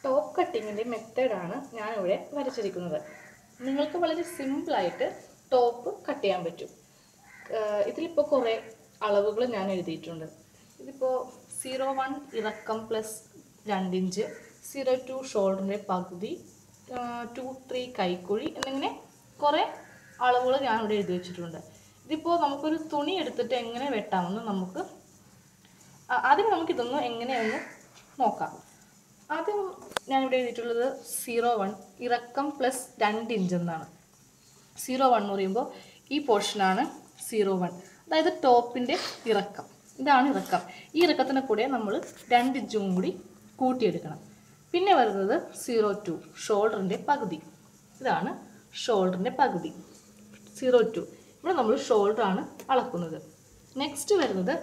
Top കട്ടിങ്ങിൻ്റെ മെത്തേഡാണ് ഞാനിവിടെ വരച്ചിരിക്കുന്നത് നിങ്ങൾക്ക് വളരെ സിമ്പിളായിട്ട് ടോപ്പ് കട്ട് ചെയ്യാൻ പറ്റും ആഹ് ഇതിലിപ്പോൾ കുറേ അളവുകൾ ഞാൻ എഴുതിയിട്ടുണ്ട് ഇതിപ്പോൾ സീറോ വൺ ഇറക്കം പ്ലസ് രണ്ടിഞ്ച് സീറോ ടു ഷോൾഡറിൻ്റെ പകുതി ടു ത്രീ കൈക്കുഴി എന്നിങ്ങനെ കുറേ അളവുകൾ ഞാൻ ഇവിടെ എഴുതി വെച്ചിട്ടുണ്ട് ഇതിപ്പോൾ നമുക്കൊരു തുണി എടുത്തിട്ട് എങ്ങനെ വെട്ടാമെന്ന് നമുക്ക് ആ- ആദ്യം നമുക്കിതൊന്ന് എങ്ങനെയൊന്ന് നോക്കാം ആദ്യം ഞാനിവിടെ എഴുതിയിട്ടുള്ളത് സീറോ വൺ ഇറക്കം പ്ലസ് രണ്ട് ഇഞ്ച് എന്നാണ് സീറോ വൺ എന്ന് പറയുമ്പോൾ ഈ പോർഷനാണ് സീറോ വൺ അതായത് ടോപ്പിൻ്റെ ഇറക്കം ഇതാണ് ഇറക്കം ഈ ഇറക്കത്തിന് കൂടെ നമ്മൾ രണ്ട് ഇഞ്ചും കൂടി കൂട്ടിയെടുക്കണം പിന്നെ വരുന്നത് സീറോ ടു ഷോൾഡറിൻ്റെ പകുതി ഇതാണ് ഷോൾഡറിൻ്റെ പകുതി സീറോ ടു ഇവിടെ നമ്മൾ ഷോൾഡറാണ് അളക്കുന്നത് നെക്സ്റ്റ് വരുന്നത്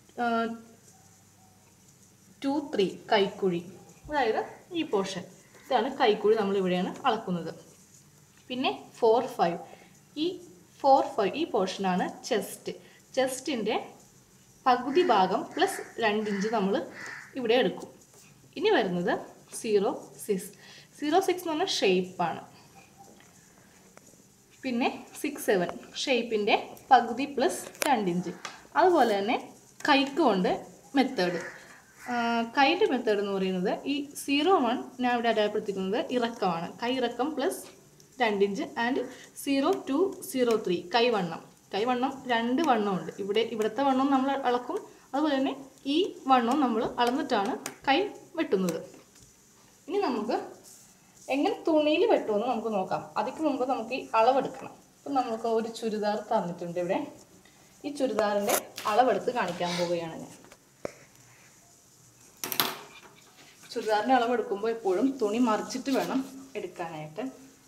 ടു ത്രീ കൈക്കുഴി അതായത് ഈ പോർഷൻ ഇതാണ് കൈക്കുഴി നമ്മൾ ഇവിടെയാണ് അളക്കുന്നത് പിന്നെ ഫോർ ഫൈവ് ഈ ഫോർ ഫൈവ് ഈ പോർഷനാണ് ചെസ്റ്റ് ചെസ്റ്റിൻ്റെ പകുതി ഭാഗം പ്ലസ് രണ്ടിഞ്ച് നമ്മൾ ഇവിടെ എടുക്കും ഇനി വരുന്നത് സീറോ സിക്സ് സീറോ സിക്സ് എന്ന് പറഞ്ഞാൽ ഷേപ്പാണ് പിന്നെ സിക്സ് സെവൻ ഷേപ്പിൻ്റെ പകുതി പ്ലസ് രണ്ടിഞ്ച് അതുപോലെ തന്നെ കൈക്ക് കൊണ്ട് മെത്തേഡ് കൈൻ്റെ മെത്തേഡ് എന്ന് പറയുന്നത് ഈ സീറോ വൺ ഞാൻ ഇവിടെ അടയാളപ്പെടുത്തിക്കുന്നത് ഇറക്കമാണ് കൈ ഇറക്കം പ്ലസ് രണ്ടിഞ്ച് and zero two zero three കൈവണ്ണം കൈവണ്ണം രണ്ട് വണ്ണമുണ്ട് ഇവിടെ ഇവിടുത്തെ വണ്ണം നമ്മൾ അളക്കും അതുപോലെ തന്നെ ഈ വണ്ണവും നമ്മൾ അളന്നിട്ടാണ് കൈ വെട്ടുന്നത് ഇനി നമുക്ക് എങ്ങനെ തുണിയിൽ വെട്ടുമെന്ന് നമുക്ക് നോക്കാം അതിക്ക് മുമ്പ് നമുക്ക് ഈ അളവെടുക്കണം അപ്പം നമുക്ക് ഒരു ചുരിദാർ തന്നിട്ടുണ്ട് ഇവിടെ ഈ ചുരിദാറിൻ്റെ അളവെടുത്ത് കാണിക്കാൻ പോവുകയാണ് ഞാൻ ചുരിദാറിൻ്റെ അളവെടുക്കുമ്പോൾ എപ്പോഴും തുണി മറിച്ചിട്ട് വേണം എടുക്കാനായിട്ട്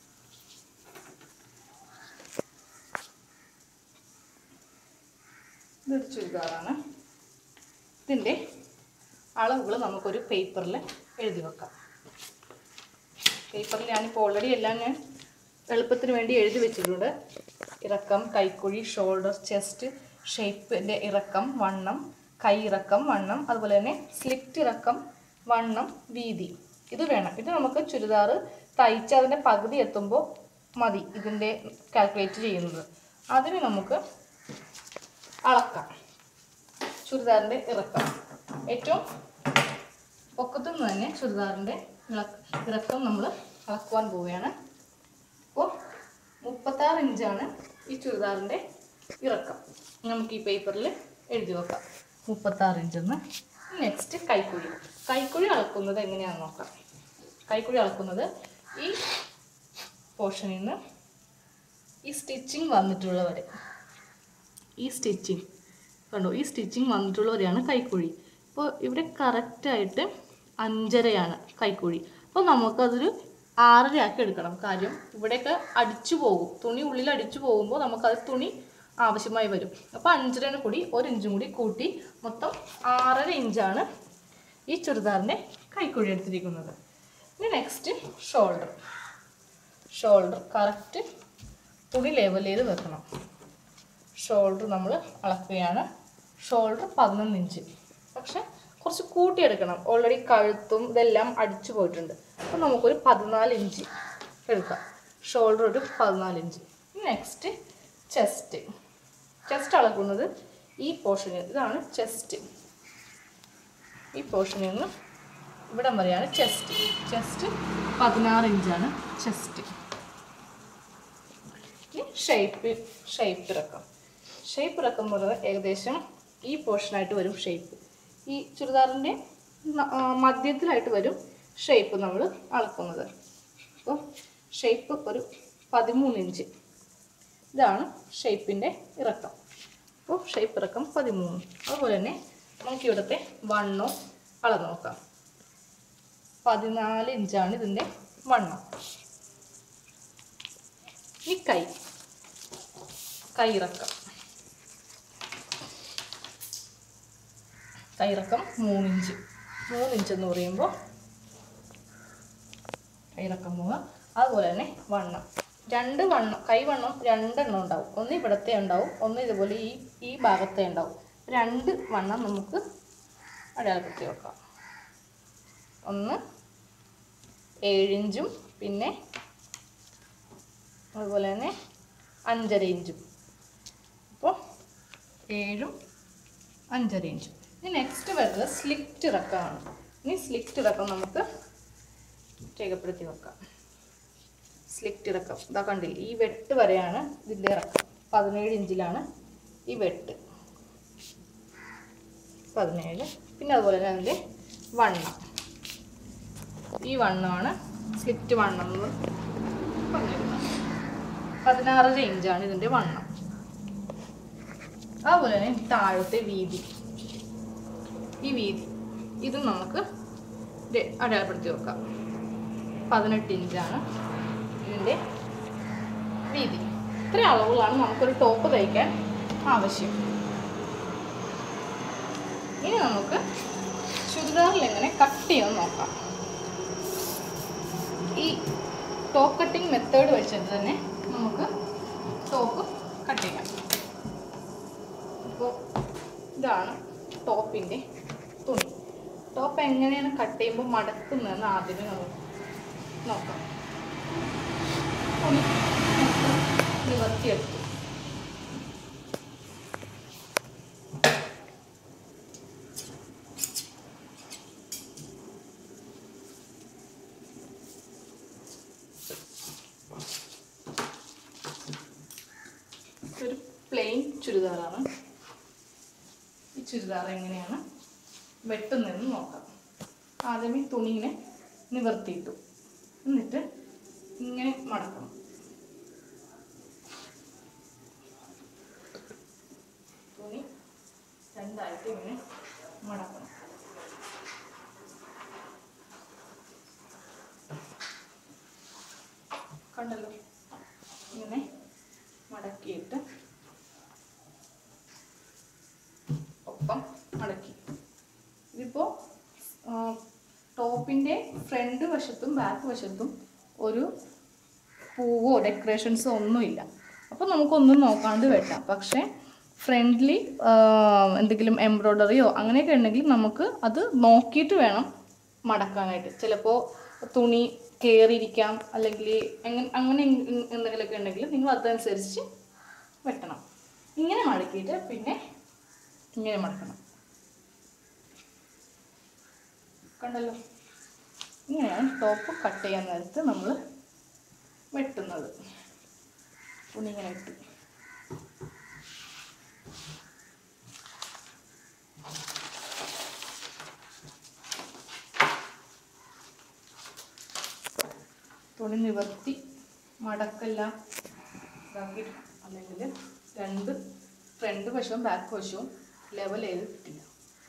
ഇതൊരു ചുരിദാറാണ് ഇതിൻ്റെ അളവുകൾ നമുക്കൊരു പേപ്പറിൽ എഴുതി വെക്കാം പേപ്പറിൽ ഞാനിപ്പോൾ ഓൾറെഡി എല്ലാം ഞാൻ എളുപ്പത്തിന് വേണ്ടി എഴുതി വെച്ചിട്ടുണ്ട് ഇറക്കം കൈക്കുഴി ഷോൾഡർ ചെസ്റ്റ് ഷേപ്പിൻ്റെ ഇറക്കം വണ്ണം കൈ ഇറക്കം വണ്ണം അതുപോലെ തന്നെ സ്ലിറ്റ് ഇറക്കം വണ്ണം വീതി ഇത് വേണം ഇത് നമുക്ക് ചുരിദാർ തയ്ച്ച് അതിൻ്റെ പകുതി എത്തുമ്പോൾ മതി ഇതിൻ്റെ കാൽക്കുലേറ്റ് ചെയ്യുന്നത് അതിന് നമുക്ക് അളക്കാം ചുരിദാറിൻ്റെ ഇറക്കം ഏറ്റവും പൊക്കത്തു നിന്ന് തന്നെ ചുരിദാറിൻ്റെ ഇളക്ക- ഇറക്കം നമ്മൾ അളക്കുവാൻ പോവുകയാണ് അപ്പോൾ മുപ്പത്താറ് ഇഞ്ചാണ് ഈ ചുരിദാറിൻ്റെ ഇറക്കം നമുക്ക് ഈ പേപ്പറിൽ എഴുതി വെക്കാം മുപ്പത്താറ് ഇഞ്ചെന്ന് നെക്സ്റ്റ് കൈക്കുഴി കൈക്കുഴി അളക്കുന്നത് എങ്ങനെയാണെന്ന് നോക്കാം കൈക്കുഴി അളക്കുന്നത് ഈ പോർഷനിൽ നിന്ന് ഈ സ്റ്റിച്ചിങ് വന്നിട്ടുള്ളവരെ ഈ സ്റ്റിച്ചിങ് കണ്ടോ ഈ സ്റ്റിച്ചിങ് വന്നിട്ടുള്ളവരെയാണ് കൈക്കുഴി അപ്പോൾ ഇവിടെ കറക്റ്റായിട്ട് അഞ്ചരയാണ് കൈക്കുഴി അപ്പോൾ നമുക്കതൊരു ആറര ആക്കി എടുക്കണം കാര്യം ഇവിടെയൊക്കെ അടിച്ചു പോകും തുണി ഉള്ളിൽ അടിച്ചു പോകുമ്പോൾ നമുക്കത് തുണി ആവശ്യമായി വരും അപ്പോൾ അഞ്ചരന് കൂടി ഒരു ഇഞ്ചും കൂടി കൂട്ടി മൊത്തം ആറര ഇഞ്ചാണ് ഈ ചുരിദാറിൻ്റെ കൈക്കുഴി എടുത്തിരിക്കുന്നത് ഇനി നെക്സ്റ്റ് ഷോൾഡർ ഷോൾഡർ കറക്റ്റ് തുണി ലെവൽ ചെയ്ത് വെക്കണം ഷോൾഡർ നമ്മൾ അളക്കുകയാണ് ഷോൾഡർ പതിനൊന്ന് ഇഞ്ച് പക്ഷെ കുറച്ച് കൂട്ടിയെടുക്കണം ഓൾറെഡി കഴുത്തും ഇതെല്ലാം അടിച്ചു പോയിട്ടുണ്ട് അപ്പോൾ നമുക്കൊരു പതിനാല് ഇഞ്ച് എടുക്കാം ഷോൾഡർ ഒരു പതിനാല് ഇഞ്ച് നെക്സ്റ്റ് ചെസ്റ്റ് ചെസ്റ്റ് അളക്കുന്നത് ഈ പോർഷനിൽ ഇതാണ് ചെസ്റ്റ് ഈ പോർഷനിൽ നിന്ന് ഇവിടം വരെയാണ് ചെസ്റ്റ് ചെസ്റ്റ് പതിനാറ് ഇഞ്ചാണ് ചെസ്റ്റ് ഇനി ഷേപ്പ് ഷേപ്പ് ഇറക്കം ഷേപ്പ് ഇറക്കം എന്ന് പറയുന്നത് ഏകദേശം ഈ പോർഷനായിട്ട് വരും ഷേപ്പ് ഈ ചുരിദാറിൻ്റെ ന- ആ, മധ്യത്തിലായിട്ട് വരും ഷേപ്പ് നമ്മൾ അളക്കുന്നത് അപ്പോൾ ഷേപ്പ് ഒരു പതിമൂന്ന് ഇഞ്ച് ഇതാണ് ഷേപ്പിൻ്റെ ഇറക്കം അപ്പോൾ ഷേപ്പ് ഇറക്കം പതിമൂന്ന് അതുപോലെ തന്നെ നമുക്ക് ഇവിടുത്തെ വണ്ണം അളന്ന് നോക്കാം പതിനാല് ഇഞ്ചാണ് ഇതിൻ്റെ വണ്ണം ഈ കൈ കൈയിറക്കം കൈയിറക്കം മൂന്നിഞ്ച് മൂന്നിഞ്ച് എന്ന് പറയുമ്പോൾ കൈയിറക്കം മൂന്ന് അതുപോലെ തന്നെ വണ്ണം രണ്ട് വണ്ണം കൈവണ്ണം രണ്ടെണ്ണം ഉണ്ടാവും ഒന്ന് ഇവിടത്തെ ഉണ്ടാവും ഒന്ന് ഇതുപോലെ ഈ ഈ ഭാഗത്തെ ഉണ്ടാവും രണ്ട് വണ്ണം നമുക്ക് അടയാളപ്പെടുത്തി വെക്കാം ഒന്ന് ഏഴിഞ്ചും പിന്നെ അതുപോലെ തന്നെ അഞ്ചര ഇഞ്ചും അപ്പോൾ ഏഴും അഞ്ചര ഇഞ്ചും ഇനി നെക്സ്റ്റ് വരുന്നത് സ്ലിറ്റ് ഇറക്കമാണ് ഇനി സ്ലിറ്റ് ഇറക്കം നമുക്ക് രേഖപ്പെടുത്തി വെക്കാം സ്ലിറ്റ് ഇറക്കം ഇതാ കണ്ടില്ലേ ഈ വെട്ട് വരെയാണ് ഇതിൻ്റെ ഇറക്കം പതിനേഴ് ഇഞ്ചിലാണ് ഈ വെട്ട് പതിനേഴ് പിന്നെ അതുപോലെ തന്നെ അതിൻ്റെ വണ്ണം ഈ വണ്ണമാണ് സ്ലിറ്റ് വണ്ണം എന്ന് പറഞ്ഞിരുന്നത് പതിനാറര ഇഞ്ചാണ് ഇതിൻ്റെ വണ്ണം അതുപോലെ തന്നെ താഴത്തെ വീതി ഈ വീതി ഇതും നമുക്ക് ദേ അടയാളപ്പെടുത്തി വെക്കാം പതിനെട്ട് ഇഞ്ചാണ് ഇതിൻ്റെ വീതി ഇത്ര അളവുകളാണ് നമുക്കൊരു ടോപ്പ് തയ്ക്കാൻ ആവശ്യം ഇനി നമുക്ക് ചുരിദാറിൽ എങ്ങനെ കട്ട് ചെയ്യാമെന്ന് നോക്കാം ഈ ടോപ്പ് കട്ടിങ് മെത്തേഡ് വെച്ചിട്ട് തന്നെ നമുക്ക് ടോപ്പ് കട്ട് ചെയ്യാം അപ്പോൾ ഇതാണ് ടോപ്പിൻ്റെ തുണി ടോപ്പ് എങ്ങനെയാണ് കട്ട് ചെയ്യുമ്പോൾ മടക്കുന്നതെന്ന് ആദ്യമേ നമുക്ക് നോക്കാം തുണി നിവർത്തിയെടുത്തു ഒരു പ്ലെയിൻ ചുരിദാറാണ് ഈ ചുരിദാർ എങ്ങനെയാണ് വെട്ടുന്നതെന്ന് നോക്കാം ആദ്യമേ തുണീനെ നിവർത്തിയിട്ടു എന്നിട്ട് ഇങ്ങനെ മടക്കണം തുണി രണ്ടായിട്ട് ഇങ്ങനെ മടക്കണം കണ്ടല്ലോ ഇങ്ങനെ മടക്കിയിട്ട് ഒപ്പം മടക്കി ഇതിപ്പോൾ ടോപ്പിൻ്റെ ഫ്രണ്ട് വശത്തും ബാക്ക് വശത്തും ഒരു പൂവോ ഡെക്കറേഷൻസോ ഒന്നുമില്ല അപ്പോൾ നമുക്കൊന്നും നോക്കാണ്ട് വെട്ടാം പക്ഷേ ഫ്രണ്ട്ലി എന്തെങ്കിലും എംബ്രോയ്ഡറിയോ അങ്ങനെയൊക്കെ ഉണ്ടെങ്കിൽ നമുക്ക് അത് നോക്കിയിട്ട് വേണം മടക്കാനായിട്ട് ചിലപ്പോൾ തുണി കയറിയിരിക്കാം അല്ലെങ്കിൽ എങ്ങനെ അങ്ങനെ എങ് എന്തെങ്കിലുമൊക്കെ ഉണ്ടെങ്കിൽ നിങ്ങൾ അതനുസരിച്ച് വെട്ടണം ഇങ്ങനെ മടക്കിയിട്ട് പിന്നെ ഇങ്ങനെ മടക്കണം കണ്ടല്ലോ ഇങ്ങനെയാണ് ടോപ്പ് കട്ട് ചെയ്യാൻ നേരത്ത് നമ്മൾ വെട്ടുന്നത് തുണി ഇങ്ങനെ ഇട്ടു തുണി നിവർത്തി മടക്കെല്ലാം ഇതാക്കിയിട്ട് അല്ലെങ്കിൽ രണ്ട് ഫ്രണ്ട് വശവും ബാക്ക് വശവും ലെവൽ ചെയ്ത് കിട്ടില്ല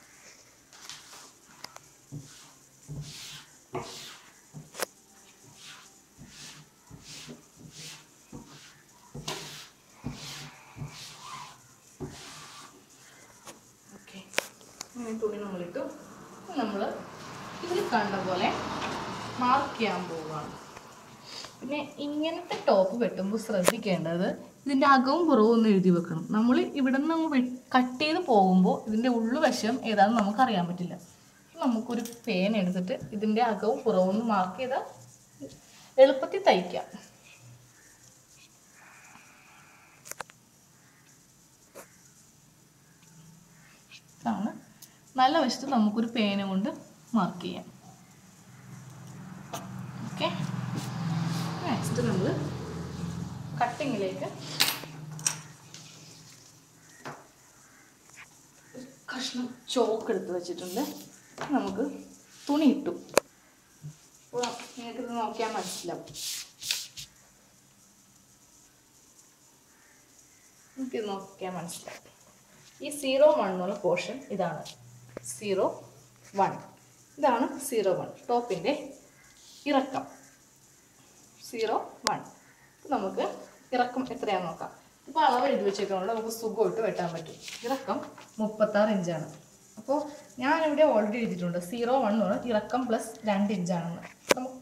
ഓക്കെ ഇങ്ങനെ തുണി നമ്മളിട്ടു നമ്മൾ ഇതിൽ കണ്ട പോലെ മാർക്ക് ചെയ്യാൻ പോവുകയാണ് പിന്നെ ഇങ്ങനത്തെ ടോപ്പ് വെട്ടുമ്പോൾ ശ്രദ്ധിക്കേണ്ടത് ഇതിൻ്റെ അകവും പുറവും ഒന്ന് എഴുതി വെക്കണം നമ്മൾ ഇവിടെ നിന്ന് കട്ട് ചെയ്ത് പോകുമ്പോൾ ഇതിൻ്റെ ഉള്ളുവശം ഏതാണെന്ന് നമുക്ക് അറിയാൻ പറ്റില്ല നമുക്കൊരു പേൻ എടുത്തിട്ട് ഇതിൻ്റെ അകവും പുറവും ഒന്ന് മാർക്ക് ചെയ്താൽ എളുപ്പത്തിൽ തയ്ക്കാം ഇതാണ് നല്ല വശത്ത് നമുക്കൊരു പേന കൊണ്ട് മാർക്ക് ചെയ്യാം ഓക്കെ നെക്സ്റ്റ് നമ്മൾ കട്ടിങ്ങിലേക്ക് ഒരു കഷ്ണം ചോക്ക് എടുത്ത് വെച്ചിട്ടുണ്ട് നമുക്ക് തുണി ഇട്ടു അപ്പോൾ നിങ്ങൾക്കിത് നോക്കിയാൽ മനസ്സിലാവും നമുക്കിത് നോക്കിയാൽ മനസ്സിലാവും ഈ സീറോ വൺ എന്നുള്ള പോർഷൻ ഇതാണ് സീറോ വൺ ഇതാണ് സീറോ വൺ ടോപ്പിൻ്റെ ഇറക്കം സീറോ വൺ നമുക്ക് ഇറക്കം എത്രയാണെന്ന് നോക്കാം ഇപ്പോൾ അളവ് എഴുതി വെച്ചേക്കുന്നതുകൊണ്ട് നമുക്ക് സുഖമായിട്ട് വെട്ടാൻ പറ്റും ഇറക്കം മുപ്പത്താറ് ഇഞ്ചാണ് അപ്പോൾ ഞാനിവിടെ ഓൾറെഡി എഴുതിയിട്ടുണ്ട് സീറോ വൺ എന്ന് പറഞ്ഞാൽ ഇറക്കം പ്ലസ് രണ്ട് ഇഞ്ചാണെന്ന് നമുക്ക്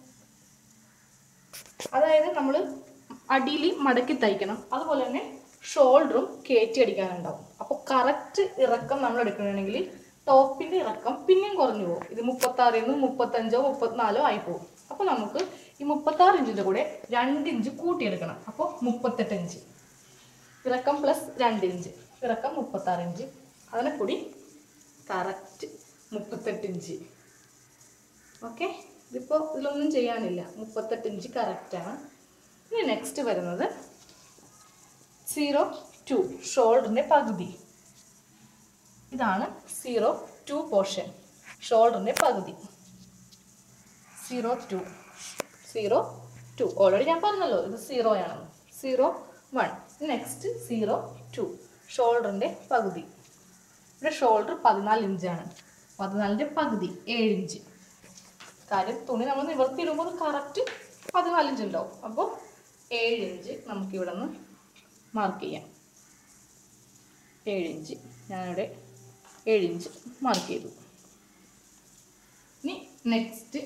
അതായത് നമ്മൾ അടിയിൽ മടക്കി തയ്ക്കണം അതുപോലെ തന്നെ ഷോൾഡറും കയറ്റി അടിക്കാനുണ്ടാവും അപ്പോൾ കറക്റ്റ് ഇറക്കം നമ്മൾ എടുക്കണമെങ്കിൽ ടോപ്പിൻ്റെ ഇറക്കം പിന്നെയും കുറഞ്ഞു പോകും ഇത് മുപ്പത്താറിൽ നിന്ന് മുപ്പത്തഞ്ചോ മുപ്പത്തിനാലോ ആയി പോകും അപ്പോൾ നമുക്ക് ഈ മുപ്പത്താറ് ഇഞ്ചിൻ്റെ കൂടെ രണ്ട് ഇഞ്ച് കൂട്ടിയെടുക്കണം അപ്പോൾ മുപ്പത്തെട്ട് ഇഞ്ച് ഇറക്കം പ്ലസ് രണ്ട് ഇഞ്ച് ഇറക്കം മുപ്പത്താറ് ഇഞ്ച് അതിനെ കൂടി കറക്റ്റ് മുപ്പത്തെട്ട് ഇഞ്ച് ഓക്കെ ഇതിപ്പോൾ ഇതിലൊന്നും ചെയ്യാനില്ല മുപ്പത്തെട്ട് ഇഞ്ച് കറക്റ്റാണ് ഇനി നെക്സ്റ്റ് വരുന്നത് സീറോ ടു ഷോൾഡറിൻ്റെ പകുതി ഇതാണ് സീറോ ടു പോർഷൻ ഷോൾഡറിൻ്റെ പകുതി zero two zero two already ഞാൻ പറഞ്ഞല്ലോ ഇത് സീറോ ആണെന്ന് zero one next zero two ഷോൾഡറിൻ്റെ പകുതി ഇവിടെ ഷോൾഡർ പതിനാല് ഇഞ്ചാണ് പതിനാലിൻ്റെ പകുതി ഏഴ് ഇഞ്ച് കാര്യം തുണി നമ്മൾ നിവർത്തിയിടുമ്പോൾ കറക്റ്റ് പതിനാല് ഇഞ്ച് ഉണ്ടാവും അപ്പോൾ ഏഴ് ഇഞ്ച് നമുക്കിവിടെ നിന്ന് മാർക്ക് ചെയ്യാം ഏഴ് ഇഞ്ച് ഞാനിവിടെ ഏഴ് ഇഞ്ച് മാർക്ക് ചെയ്തു ഇനി നെക്സ്റ്റ്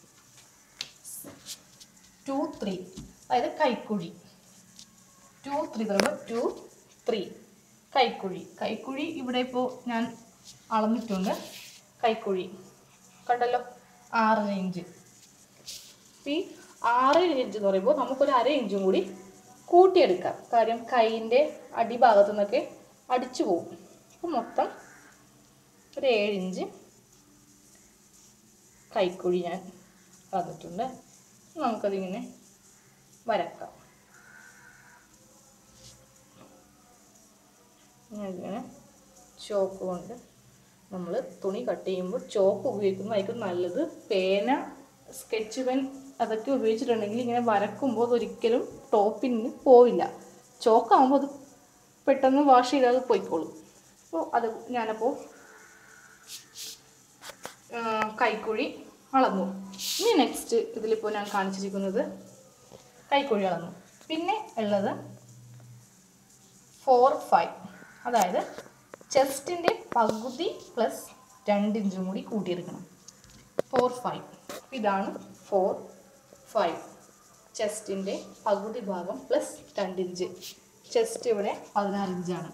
ടു ത്രീ അതായത് കൈക്കുഴി ടു ത്രീ പറയുമ്പോൾ ടു ത്രീ കൈക്കുഴി കൈക്കുഴി ഇവിടെ ഇപ്പോൾ ഞാൻ അളന്നിട്ടുണ്ട് കൈക്കുഴി കണ്ടല്ലോ ആറര ഇഞ്ച് ഈ ആറര ഇഞ്ച് എന്ന് പറയുമ്പോൾ നമുക്കൊരു അര ഇഞ്ചും കൂടി കൂട്ടിയെടുക്കാം കാര്യം കൈയിൻ്റെ അടിഭാഗത്തു നിന്നൊക്കെ അടിച്ചു പോകും അപ്പോൾ മൊത്തം ഒരു ഏഴ് ഇഞ്ച് കൈക്കുഴി ഞാൻ വന്നിട്ടുണ്ട് നമുക്കതിങ്ങനെ വരക്കാം ഇങ്ങനെ ചോക്ക് കൊണ്ട് നമ്മൾ തുണി കട്ട് ചെയ്യുമ്പോൾ ചോക്ക് ഉപയോഗിക്കുന്നതായിരിക്കും നല്ലത് പേന സ്കെച്ച് പെൻ അതൊക്കെ ഉപയോഗിച്ചിട്ടുണ്ടെങ്കിൽ ഇങ്ങനെ വരക്കുമ്പോൾ അതൊരിക്കലും ടോപ്പിന് പോവില്ല ചോക്കാകുമ്പോൾ അത് പെട്ടെന്ന് വാഷ് ചെയ്താൽ അത് പോയിക്കോളും അപ്പോൾ അത് ഞാനപ്പോൾ ആ, കൈക്കുഴി അളന്നു ഇനി നെക്സ്റ്റ് ഇതിലിപ്പോൾ ഞാൻ കാണിച്ചിരിക്കുന്നത് കൈക്കുഴി അളന്നു പിന്നെ ഉള്ളത് ഫോർ ഫൈവ് അതായത് ചെസ്റ്റിൻ്റെ പകുതി പ്ലസ് രണ്ട് ഇഞ്ചും കൂടി കൂട്ടിയെടുക്കണം ഫോർ ഫൈവ് ഇതാണ് ഫോർ ഫൈവ് ചെസ്റ്റിൻ്റെ പകുതി ഭാഗം പ്ലസ് രണ്ട് ഇഞ്ച് ചെസ്റ്റ് ഇവിടെ പതിനാല് ഇഞ്ചാണ്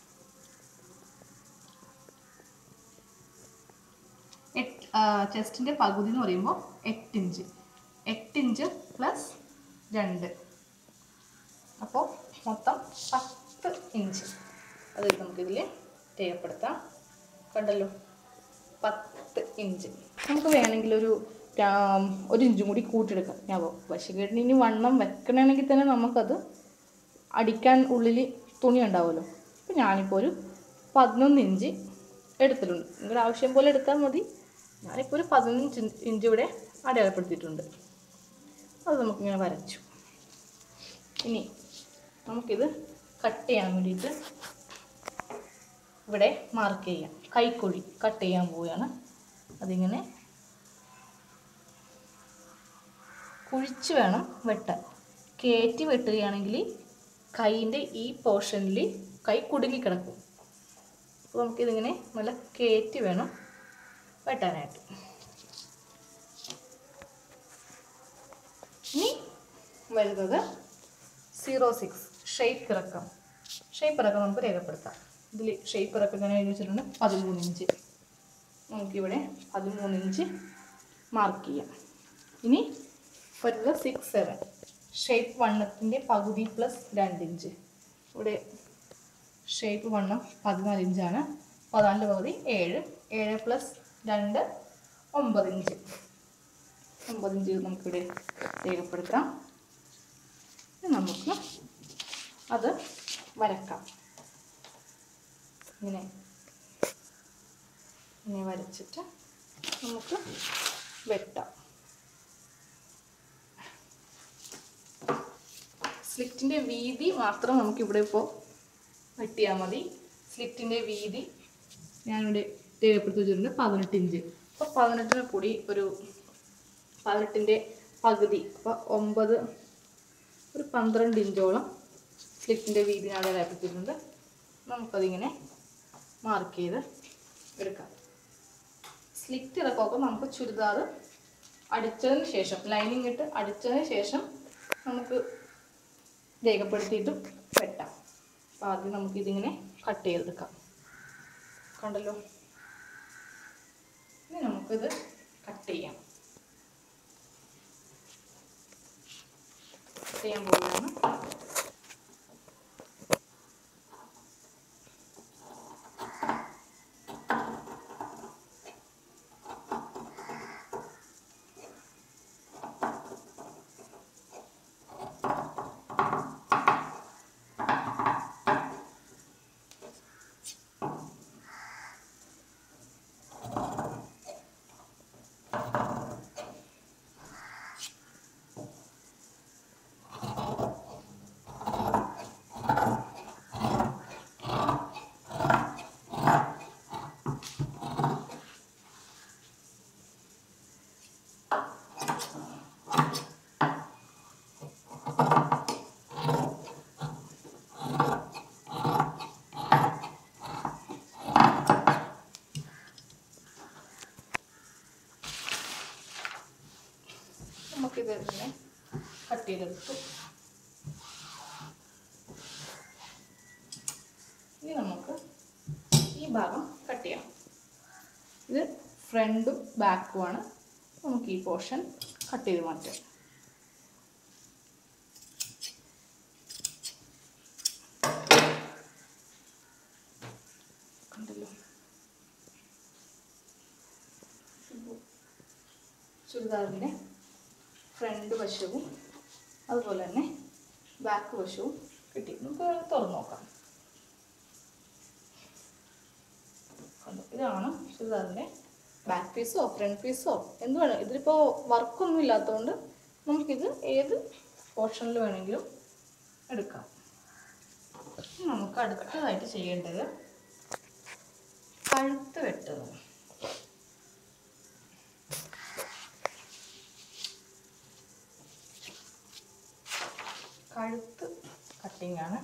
എട്ട് ചെസ്റ്റിൻ്റെ പകുതി എന്ന് പറയുമ്പോൾ എട്ട് ഇഞ്ച് എട്ട് ഇഞ്ച് പ്ലസ് രണ്ട് അപ്പോൾ മൊത്തം പത്ത് ഇഞ്ച് അത് നമുക്കിതിൽ രേഖപ്പെടുത്താം കണ്ടല്ലോ പത്ത് ഇഞ്ച് നമുക്ക് വേണമെങ്കിൽ ഒരു രാ- ഒരു ഇഞ്ചും കൂടി കൂട്ടിയെടുക്കാം ഞാൻ പശുകേട്ടിന് ഇനി വണ്ണം വെക്കണമെങ്കിൽ തന്നെ നമുക്കത് അടിക്കാൻ ഉള്ളിൽ തുണി ഉണ്ടാവുമല്ലോ അപ്പോൾ ഞാനിപ്പോൾ ഒരു പതിനൊന്ന് ഇഞ്ച് എടുത്തിട്ടുണ്ട് നിങ്ങളുടെ ആവശ്യം പോലെ എടുത്താൽ മതി ഞാനിപ്പോൾ ഒരു പതിനഞ്ച് ഇഞ്ച് ഇഞ്ച് ഇവിടെ അടയാളപ്പെടുത്തിയിട്ടുണ്ട് അത് നമുക്കിങ്ങനെ വരച്ചു ഇനി നമുക്കിത് കട്ട് ചെയ്യാൻ വേണ്ടിയിട്ട് ഇവിടെ മാർക്ക് ചെയ്യാം കൈക്കുഴി കട്ട് ചെയ്യാൻ പോവുകയാണ് അതിങ്ങനെ കുഴിച്ച് വേണം വെട്ടാൻ കയറ്റി വെട്ടുകയാണെങ്കിൽ കൈയിൻ്റെ ഈ പോർഷനിൽ കൈ കുടുങ്ങിക്കിടക്കും അപ്പോൾ നമുക്കിതിങ്ങനെ നല്ല കയറ്റി വേണം വെട്ടാനായിട്ട് ഇനി വരുന്നത് സീറോ സിക്സ് ഷേപ്പ് ഇറക്കം ഷേപ്പ് ഇറക്കം നമുക്ക് രേഖപ്പെടുത്താം ഇതിൽ ഷേപ്പ് ഇറക്കം ഞാൻ എഴുതി വെച്ചിട്ടുണ്ട് പതിമൂന്ന് ഇഞ്ച് നമുക്കിവിടെ പതിമൂന്ന് ഇഞ്ച് മാർക്ക് ചെയ്യാം ഇനി വരുന്നത് സിക്സ് സെവൻ ഷേപ്പ് വണ്ണത്തിൻ്റെ പകുതി പ്ലസ് രണ്ട് ഇഞ്ച് ഇവിടെ ഷേപ്പ് വണ്ണം പതിനാല് ഇഞ്ചാണ് പതിനാലിൻ്റെ പകുതി ഏഴ് ഏഴ് പ്ലസ് രണ്ട് ഒമ്പത് ഇഞ്ച് ഒമ്പത് ഇഞ്ച് നമുക്കിവിടെ രേഖപ്പെടുത്താം ഇനി നമുക്ക് അത് വരക്കാം ഇങ്ങനെ ഇങ്ങനെ വരച്ചിട്ട് നമുക്ക് വെട്ടാം സ്ലിറ്റിൻ്റെ വീതി മാത്രം നമുക്കിവിടെ ഇപ്പോൾ വെട്ടിയാൽ മതി സ്ലിറ്റിൻ്റെ വീതി ഞാനിവിടെ രേഖപ്പെടുത്തി വെച്ചിട്ടുണ്ട് പതിനെട്ട് ഇഞ്ച് അപ്പോൾ പതിനെട്ടിന് കൂടി ഒരു പതിനെട്ടിൻ്റെ പകുതി അപ്പോൾ ഒമ്പത് ഒരു പന്ത്രണ്ട് ഇഞ്ചോളം സ്ലിറ്റിൻ്റെ വീതി ഞാൻ അവിടെ രേഖപ്പെടുത്തിയിട്ടുണ്ട് നമുക്കതിങ്ങനെ മാർക്ക് ചെയ്ത് എടുക്കാം സ്ലിറ്റ് ഇറക്കമൊക്കെ നമുക്ക് ചുരിദാർ അടിച്ചതിന് ശേഷം ലൈനിങ് ഇട്ട് അടിച്ചതിന് ശേഷം നമുക്ക് രേഖപ്പെടുത്തിയിട്ടും വെട്ടാം അപ്പോൾ ആദ്യം നമുക്കിതിങ്ങനെ കട്ട് ചെയ്തെടുക്കാം കണ്ടല്ലോ ഇനി നമുക്കിത് കട്ട് ചെയ്യാം കട്ട് ചെയ്യാൻ പോവുകയാണ് നമുക്കിത് തന്നെ കട്ട് ചെയ്തെടുത്തു ഇനി നമുക്ക് ഈ ഭാഗം കട്ട് ചെയ്യാം ഇത് ഫ്രണ്ടും ബാക്കുമാണ് നമുക്ക് ഈ പോർഷൻ കട്ട് ചെയ്ത് മാറ്റാം കണ്ടല്ലോ ചുരിദാറിൻ്റെ ഫ്രണ്ട് വശവും അതുപോലെ തന്നെ ബാക്ക് വശവും കിട്ടി നമുക്ക് തുറന്നു നോക്കാം കണ്ടോ ഇതാണ് ചുരിദാറിൻ്റെ ബാക്ക് പീസോ ഫ്രണ്ട് പീസോ എന്ത് വേണം ഇതിലിപ്പോൾ വർക്കൊന്നും ഇല്ലാത്തതുകൊണ്ട് നമുക്കിത് ഏത് പോർഷനിൽ വേണമെങ്കിലും എടുക്കാം ഇനി നമുക്ക് അടുത്തതായിട്ട് ചെയ്യേണ്ടത് കഴുത്ത് വെട്ടുക കഴുത്ത് കട്ടിംഗ് ആണ്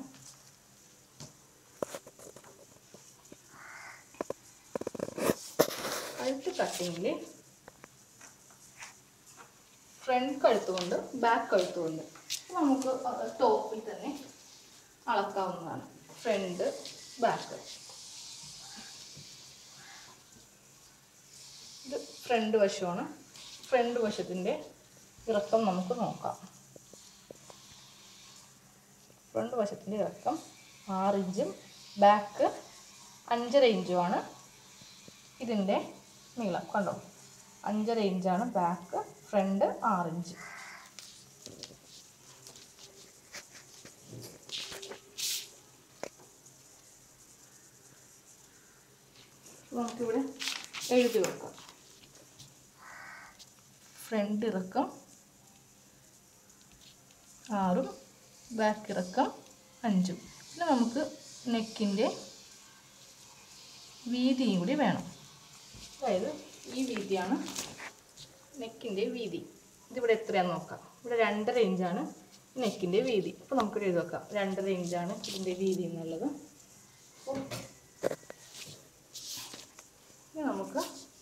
കഴുത്ത് കട്ടിങ്ങിൽ ഫ്രണ്ട് കഴുത്തുകൊണ്ട് ബാക്ക് കഴുത്തുകൊണ്ട് നമുക്ക് ടോപ്പിൽ തന്നെ അളക്കാവുന്നതാണ് ഫ്രണ്ട് ബാക്ക് ഇത് ഫ്രണ്ട് വശമാണ് ഫ്രണ്ട് വശത്തിൻ്റെ ഇറക്കം നമുക്ക് നോക്കാം ഫ്രണ്ട് വശത്തിൻ്റെ ഇറക്കം ആറ് ഇഞ്ചും ബാക്ക് അഞ്ചര ഇഞ്ചുമാണ് ഇതിൻ്റെ നീളം കണ്ടോ അഞ്ചര ഇഞ്ചാണ് ബാക്ക് ഫ്രണ്ട് ആറ് ഇഞ്ച് നമുക്കിവിടെ എഴുതി വെക്കാം ഫ്രണ്ട് ഇറക്കം ആറും ബാക്ക് ഇറക്കം അഞ്ചും പിന്നെ നമുക്ക് നെക്കിൻ്റെ വീതിയും കൂടി വേണം അതായത് ഈ വീതിയാണ് നെക്കിൻ്റെ വീതി ഇതിവിടെ എത്രയാണെന്ന് നോക്കാം ഇവിടെ രണ്ടര ഇഞ്ചാണ് നെക്കിൻ്റെ വീതി അപ്പോൾ നമുക്ക് എഴുതി വെക്കാം രണ്ടര ഇഞ്ചാണ് ഇതിൻ്റെ വീതി എന്നുള്ളത് അപ്പോൾ ഇനി നമുക്ക്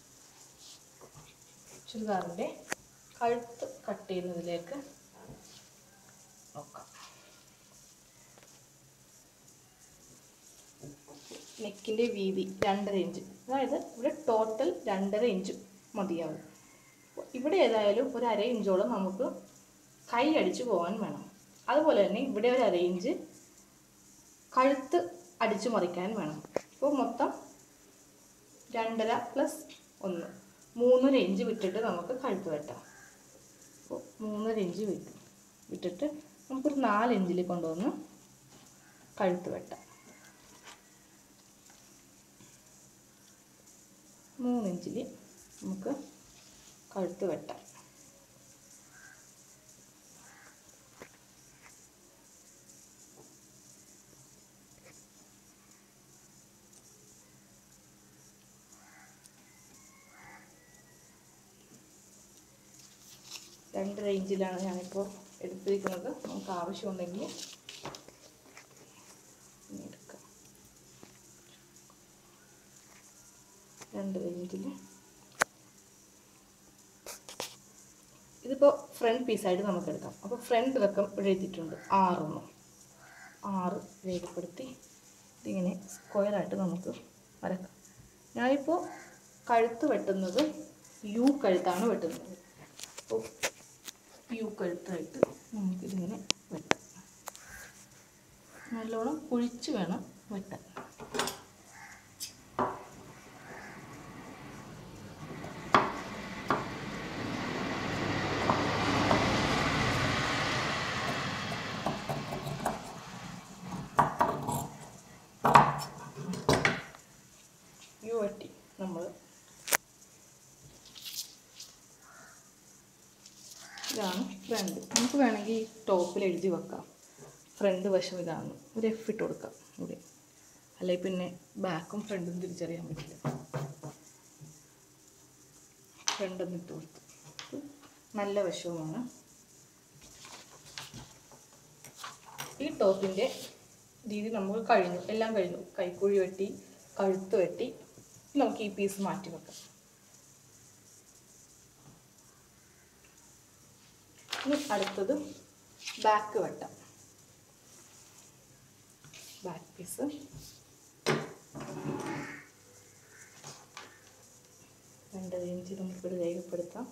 ചുരിദാറിൻ്റെ കഴുത്ത് കട്ട് ചെയ്യുന്നതിലേക്ക് നോക്കാം നെക്കിൻ്റെ വീതി രണ്ടര ഇഞ്ച് അതായത് ഇവിടെ ടോട്ടൽ രണ്ടര ഇഞ്ച് മതിയാവും അപ്പോൾ ഇവിടെ ഏതായാലും ഒരു അര ഇഞ്ചോളം നമുക്ക് കൈ അടിച്ച് പോകാൻ വേണം അതുപോലെ തന്നെ ഇവിടെ ഒരു അര ഇഞ്ച് കഴുത്ത് അടിച്ചു മറിക്കാൻ വേണം അപ്പോൾ മൊത്തം രണ്ടര പ്ലസ് ഒന്ന് മൂന്നര ഇഞ്ച് വിട്ടിട്ട് നമുക്ക് കഴുത്ത് വെട്ടാം അപ്പോൾ മൂന്നര ഇഞ്ച് വിട്ട് വിട്ടിട്ട് നമുക്കൊരു നാല് ഇഞ്ചിൽ കൊണ്ടുവന്ന് കഴുത്ത് വെട്ടാം മൂന്നിഞ്ചിൽ നമുക്ക് കഴുത്ത് വെട്ടാം രണ്ട് റേഞ്ചിലാണ് ഞാനിപ്പോൾ എടുത്തിരിക്കുന്നത് നമുക്ക് ആവശ്യമുണ്ടെങ്കിൽ ഇനി എടുക്കാം രണ്ട് റേഞ്ചിൽ ഇതിപ്പോൾ ഫ്രണ്ട് പീസായിട്ട് നമുക്ക് എടുക്കാം അപ്പോൾ ഫ്രണ്ട് ഇറക്കം ഇവിടെ എഴുതിയിട്ടുണ്ട് ആറെന്ന് ആറ് രേഖപ്പെടുത്തി ഇതിങ്ങനെ സ്ക്വയറായിട്ട് നമുക്ക് വരക്കാം ഞാനിപ്പോൾ കഴുത്ത് വെട്ടുന്നത് യു കഴുത്താണ് വെട്ടുന്നത് അപ്പോൾ യു കഴുത്തായിട്ട് നമുക്കിതിങ്ങനെ വെട്ടാം നല്ലോണം കുഴിച്ച് വേണം വെട്ടാൻ ഈ വെട്ടി നമ്മൾ ഇതാണ് ഫ്രണ്ട് നമുക്ക് വേണമെങ്കിൽ ഈ ടോപ്പിൽ എഴുതി വെക്കാം ഫ്രണ്ട് വശം ഇതാണ് ഒരു എഫ് ഇട്ട് കൊടുക്കാം ഇവിടെ അല്ലെങ്കിൽ പിന്നെ ബാക്കും ഫ്രണ്ടും തിരിച്ചറിയാൻ പറ്റില്ല ഫ്രണ്ടൊന്ന് ഇട്ട് കൊടുത്തു ഇത് നല്ല വശവുമാണ് ഈ ടോപ്പിൻ്റെ രീതി നമുക്ക് കഴിഞ്ഞു എല്ലാം കഴിഞ്ഞു കൈക്കുഴി വെട്ടി കഴുത്ത് വെട്ടി നമുക്ക് ഈ പീസ് മാറ്റി വെക്കാം ഇനി അടുത്തത് ബാക്ക് വെട്ടാം ബാക്ക് പീസ് രണ്ടര ഇഞ്ച് നമുക്കിവിടെ രേഖപ്പെടുത്താം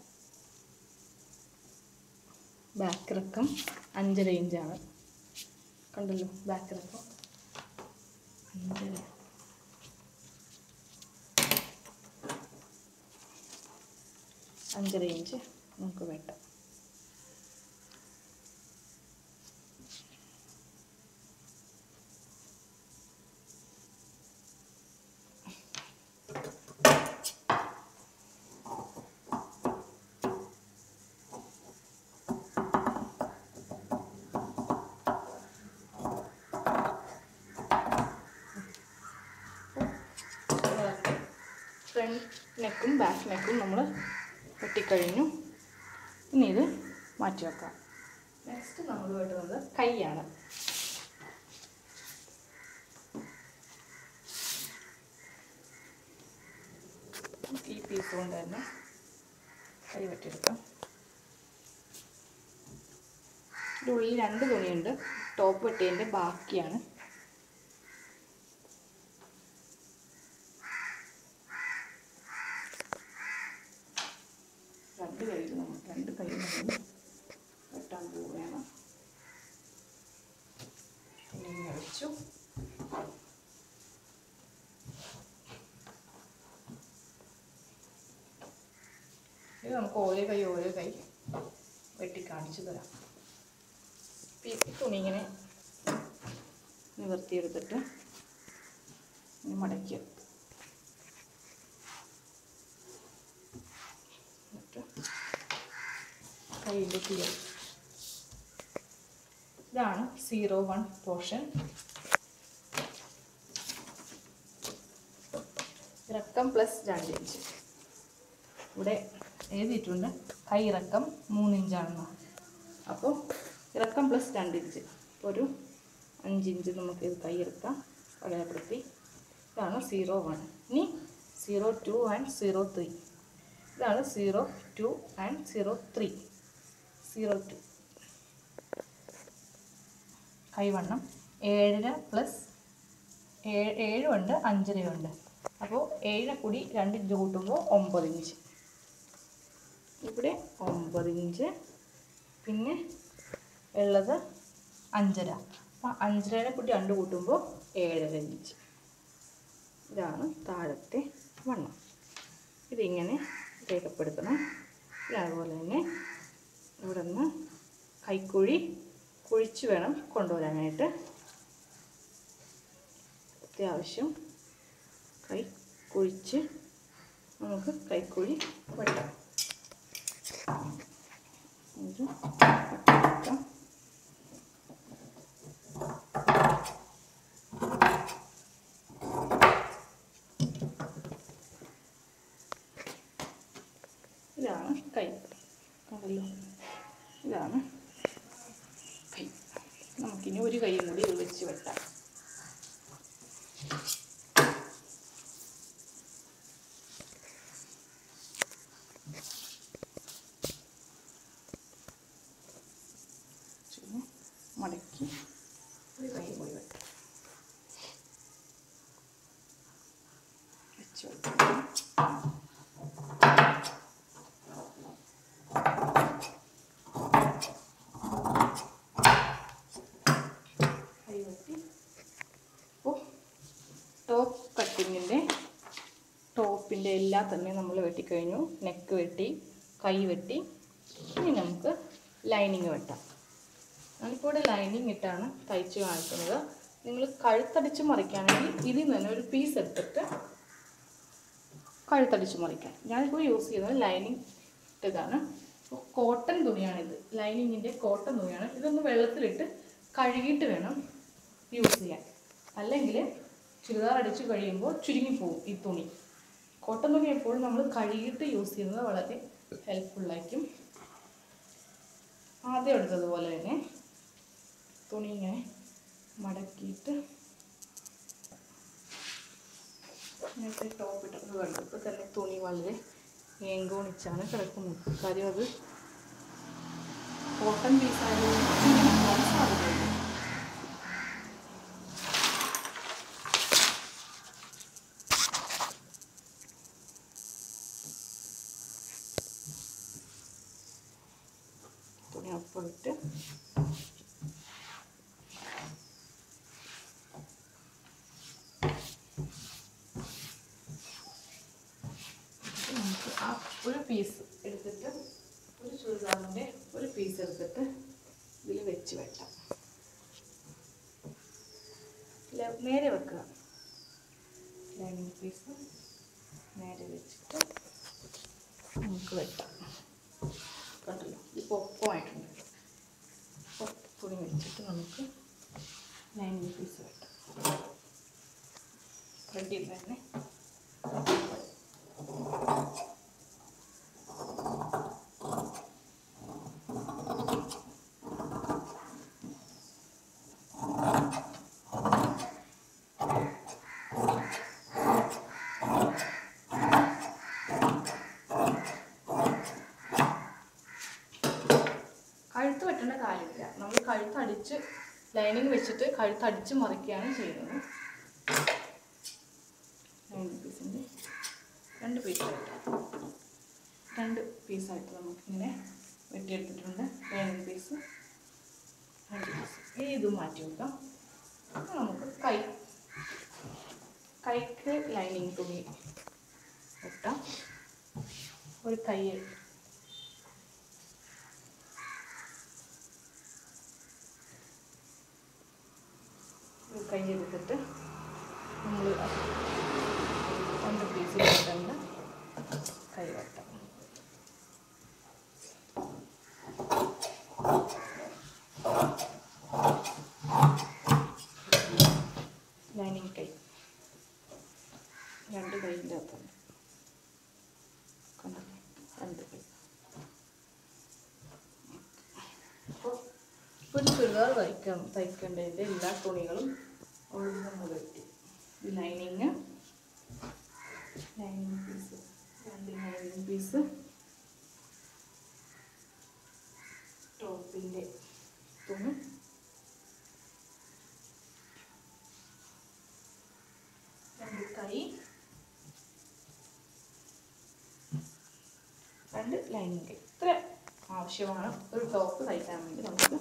ബാക്ക് ഇറക്കം അഞ്ചര ഇഞ്ചാണ് കണ്ടല്ലോ ബാക്ക് ഇറക്കം അഞ്ചര അഞ്ചര ഇഞ്ച് നമുക്ക് വെട്ടാം ഫ്രണ്ട് നെക്കും ബാക്ക് നെക്കും നമ്മൾ വെട്ടിക്കഴിഞ്ഞു ഇനി ഇത് മാറ്റി വെക്കാം നെക്സ്റ്റ് നമ്മൾ വെട്ടുന്നത് കൈയാണ് നമുക്ക് ഈ പീസ് കൊണ്ട് തന്നെ കൈ വെട്ടിയെടുക്കാം ഇതിൻ്റെ ഉള്ളിൽ രണ്ട് തുണിയുണ്ട് ടോപ്പ് വെട്ടിയതിൻ്റെ ബാക്കിയാണ് രണ്ട് കയ്യിൽ നമ്മൾ രണ്ട് കയ്യിൽ നമ്മൾ വെട്ടാൻ പോവുകയാണ് ഇങ്ങനെ വെച്ചു ഇത് നമുക്ക് ഓരോ കൈ ഓരോ കൈ വെട്ടി കാണിച്ചു തരാം ഈ തുണി ഇങ്ങനെ നിവർത്തിയെടുത്തിട്ട് ഇങ്ങനെ മടക്കി വെക്കും. എന്നിട്ട് കയ്യിൻ്റെ ക്ലിയർ ഇതാണ് സീറോ വൺ പോർഷൻ ഇറക്കം പ്ലസ് രണ്ട് ഇഞ്ച് ഇവിടെ എഴുതിയിട്ടുണ്ട് കൈ ഇറക്കം മൂന്നിഞ്ചാണെന്ന് അപ്പോൾ ഇറക്കം പ്ലസ് രണ്ട് ഇഞ്ച് ഒരു അഞ്ചിഞ്ച് നമുക്ക് ഇത് കൈ എടുക്കാം അടയാളപ്പെടുത്തി ഇതാണ് സീറോ വൺ ഇനി zero two and zero three ഇതാണ് zero two and zero three zero two കൈവണ്ണം ഏഴര പ്ലസ് ഏഴ് ഏഴുണ്ട് അഞ്ചരയുണ്ട് അപ്പോൾ ഏഴിനെ കൂടി രണ്ട് ഇഞ്ച് കൂട്ടുമ്പോൾ ഒമ്പത് ഇഞ്ച് ഇവിടെ ഒമ്പത് ഇഞ്ച് പിന്നെ ഉള്ളത് അഞ്ചര അപ്പം അഞ്ചരനെ കൂട്ടി രണ്ട് കൂട്ടുമ്പോൾ ഏഴര ഇഞ്ച് ഇതാണ് താഴത്തെ വണ്ണം ഇതിങ്ങനെ രേഖപ്പെടുത്തണം പിന്നെ അതുപോലെ തന്നെ ഇവിടെ നിന്ന് കൈക്കുഴി കുഴിച്ച് വേണം കൊണ്ടുവരാനായിട്ട് അത്യാവശ്യം കൈ കുഴിച്ച് നമുക്ക് കൈക്കുഴി വെട്ടാം ഇത് വെട്ടിയെടുക്കാം ഇതാണ് കൈ കണ്ടല്ലോ ഇതാണ് കൈ നമുക്കിനി ഒരു കൈയും കൂടി ഇത് വെച്ച് വെട്ടാം ഇച്ചിരി മടക്കി ഒരു കൈ കൂടി വെട്ടാം വെച്ച് വെക്കാം എല്ലാം തന്നെ നമ്മൾ വെട്ടിക്കഴിഞ്ഞു നെക്ക് വെട്ടി കൈ വെട്ടി ഇനി നമുക്ക് ലൈനിങ് വെട്ടാം ഞാനിപ്പോൾ ഇവിടെ ലൈനിങ് ഇട്ടാണ് തയ്ച്ച് കാണിക്കുന്നത് നിങ്ങൾ കഴുത്തടിച്ച് മറിക്കുകയാണെങ്കിൽ ഇതിൽ നിന്ന് തന്നെ ഒരു പീസ് എടുത്തിട്ട് കഴുത്തടിച്ച് മറിക്കാം ഞാനിപ്പോൾ യൂസ് ചെയ്യുന്നത് ലൈനിങ് ഇട്ടതാണ് കോട്ടൺ തുണിയാണിത് ലൈനിങ്ങിൻ്റെ കോട്ടൺ തുണിയാണ് ഇതൊന്ന് വെള്ളത്തിലിട്ട് കഴുകിയിട്ട് വേണം യൂസ് ചെയ്യാൻ അല്ലെങ്കിൽ ചുരിദാർ അടിച്ച് കഴിയുമ്പോൾ ചുരുങ്ങിപ്പോവും ഈ തുണി കോട്ടൺ തുണി എപ്പോഴും നമ്മൾ കഴുകിയിട്ട് യൂസ് ചെയ്യുന്നത് വളരെ ഹെൽപ്ഫുള്ളായിരിക്കും ആദ്യം എടുത്തതുപോലെ തന്നെ തുണി ഇങ്ങനെ മടക്കിയിട്ട് ഇങ്ങനത്തെ ടോപ്പ് ഇട്ടത് കണ്ടപ്പോൾ തന്നെ തുണി വളരെ ഏങ്കോണിച്ചാണ് കിടക്കുന്നത് കാര്യം അത് കോട്ടൺ പീസായതുകൊണ്ട് സാധ്യതയുണ്ട് തുണി ഒപ്പം ഇട്ട് നമുക്ക് ആ ഒരു പീസ് എടുത്തിട്ട് ഒരു ചുരിദാറിൻ്റെ ഒരു പീസ് എടുത്തിട്ട് ഇതിൽ വെച്ച് വെട്ടാം ലെ- നേരെ വെക്കുക ലൈനിങ് പീസ് നേരെ വെച്ചിട്ട് നമുക്ക് വെട്ടാം കണ്ടല്ലോ ഇപ്പോൾ ഒപ്പമായിട്ടുണ്ട് അപ്പോൾ തുണി വെച്ചിട്ട് നമുക്ക് ലൈനിങ് പീസ് വെട്ടാം ഫ്രണ്ടിൽ തന്നെ കഴുത്ത് വെട്ടേണ്ട കാര്യമില്ല നമ്മൾ കഴുത്ത് അടിച്ച് ലൈനിങ് വെച്ചിട്ട് കഴുത്ത് അടിച്ച് മറിക്കുകയാണ് ചെയ്യുന്നത് ലൈനിങ് പീസിൻ്റെ രണ്ട് പീസായിട്ട് രണ്ട് പീസായിട്ട് നമുക്കിങ്ങനെ വെട്ടിയെടുത്തിട്ടുണ്ട് ലൈനിങ് പീസ് രണ്ട് പീസ് ഇത് മാറ്റി വെക്കാം അപ്പോൾ നമുക്ക് കൈ കൈക്ക് ലൈനിങ് തുണി വെട്ടാം ഒരു കൈ ഒരു കൈ എടുത്തിട്ട് നമ്മൾ രണ്ട് പീസ് വെട്ടുണ്ട് കൈ വെട്ടാം ലൈനിങ് കൈ രണ്ട് കൈൻ്റെ അകത്തുണ്ട് കണ്ടോ രണ്ട് കൈ അപ്പോൾ ഒരു ചുരിദാർ തയ്ക്കാം തയ്ക്കേണ്ടതിൻ്റെ എല്ലാ തുണികളും ഒഴുകുന്ന വെട്ടി ഈ ലൈനിങ് ലൈനിങ് പീസ് രണ്ട് ലൈനിങ് പീസ് ടോപ്പിൻ്റെ തുണി രണ്ട് കൈ രണ്ട് ലൈനിങ് കൈ ഇത്ര ആവശ്യമാണ് ഒരു ടോപ്പ് തയ്ക്കാൻ വേണ്ടി നമുക്ക്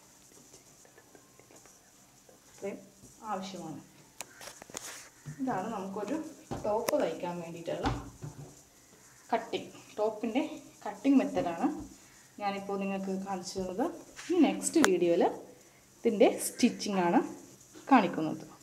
ഇത്രയും ആവശ്യമാണ് ഇതാണ് നമുക്കൊരു ടോപ്പ് തയ്ക്കാൻ വേണ്ടിയിട്ടുള്ള കട്ടിങ് ടോപ്പിൻ്റെ കട്ടിങ് മെത്തഡാണ് ഞാനിപ്പോൾ നിങ്ങൾക്ക് കാണിച്ചു തന്നത് ഈ നെക്സ്റ്റ് വീഡിയോയിൽ ഇതിൻ്റെ സ്റ്റിച്ചിങ് ആണ് കാണിക്കുന്നത്